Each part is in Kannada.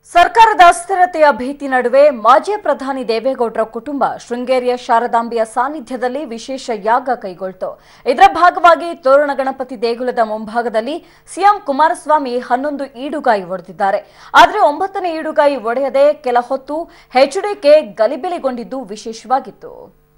ಸರ್ಕಾರದ ಅಸ್ಥಿರತೆಯ ಭೀತಿ ನಡುವೆ ಮಾಜಿ ಪ್ರಧಾನಿ ದೇವೇಗೌಡರ ಕುಟುಂಬ ಶೃಂಗೇರಿಯ ಶಾರದಾಂಬೆಯ ಸಾನ್ನಿಧ್ಯದಲ್ಲಿ ವಿಶೇಷ ಯಾಗ ಕೈಗೊಳ್ತು ಇದರ ಭಾಗವಾಗಿ ತೋರಣ ಗಣಪತಿ ದೇಗುಲದ ಮುಂಭಾಗದಲ್ಲಿ ಸಿಎಂ ಕುಮಾರಸ್ವಾಮಿ ಹನ್ನೊಂದು ಈಡುಗಾಯಿ ಒಡೆದಿದ್ದಾರೆ ಆದರೆ ಒಂಬತ್ತನೇ ಈಡುಗಾಯಿ ಒಡೆಯದೆ ಕೆಲ ಹೊತ್ತು ಎಚ್ಡಿಕೆ ಗಲಿಬಿಲಿಗೊಂಡಿದ್ದು ವಿಶೇಷವಾಗಿತ್ತು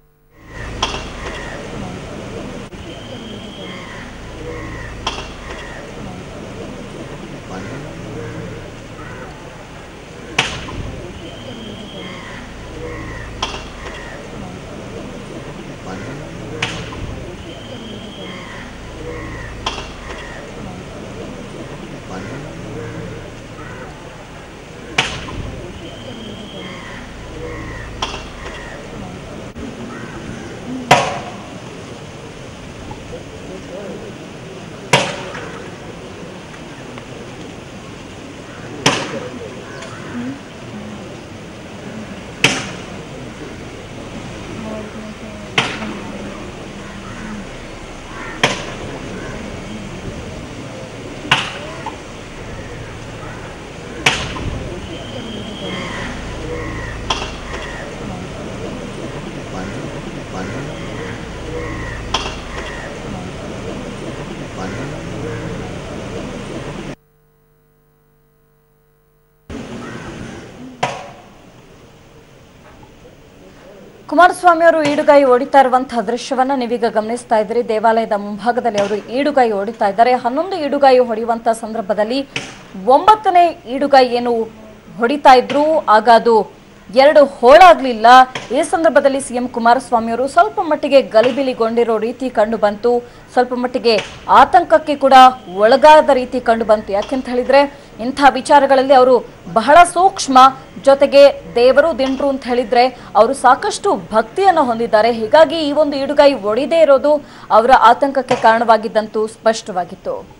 ಕುಮಾರಸ್ವಾಮಿ ಅವರು ಈಡುಗಾಯಿ ಹೊಡಿತಾ ಇರುವಂತಹ ದೃಶ್ಯವನ್ನ ನೀವೀಗ ಗಮನಿಸ್ತಾ ಇದ್ದೀರಿ ದೇವಾಲಯದ ಮುಂಭಾಗದಲ್ಲಿ ಅವರು ಈಡುಗಾಯಿ ಹೊಡಿತಾ ಇದ್ದಾರೆ ಹನ್ನೊಂದು ಈಡುಗಾಯಿ ಹೊಡೆಯುವಂತಹ ಸಂದರ್ಭದಲ್ಲಿ ಒಂಬತ್ತನೇ ಈಡುಗಾಯಿ ಏನು ಹೊಡಿತಾ ಇದ್ರು ಆಗ ಅದು ಎರಡು ಹೋಳಾಗ್ಲಿಲ್ಲ ಈ ಸಂದರ್ಭದಲ್ಲಿ ಸಿಎಂ ಕುಮಾರಸ್ವಾಮಿ ಅವರು ಸ್ವಲ್ಪ ಮಟ್ಟಿಗೆ ಗಲಿಬಿಲಿಗೊಂಡಿರೋ ರೀತಿ ಕಂಡು ಬಂತು ಸ್ವಲ್ಪ ಮಟ್ಟಿಗೆ ಆತಂಕಕ್ಕೆ ಕೂಡ ಒಳಗಾದ ರೀತಿ ಕಂಡು ಬಂತು ಯಾಕೆಂತ ಹೇಳಿದ್ರೆ ಇಂಥ ವಿಚಾರಗಳಲ್ಲಿ ಅವರು ಬಹಳ ಸೂಕ್ಷ್ಮ ಜೊತೆಗೆ ದೇವರು ದಿಂಡ್ರು ಅಂತ ಹೇಳಿದ್ರೆ ಅವರು ಸಾಕಷ್ಟು ಭಕ್ತಿಯನ್ನು ಹೊಂದಿದ್ದಾರೆ ಹೀಗಾಗಿ ಈ ಒಂದು ಈಡುಗಾಯಿ ಒಡಿದೇ ಇರೋದು ಅವರ ಆತಂಕಕ್ಕೆ ಕಾರಣವಾಗಿದ್ದಂತೂ ಸ್ಪಷ್ಟವಾಗಿತ್ತು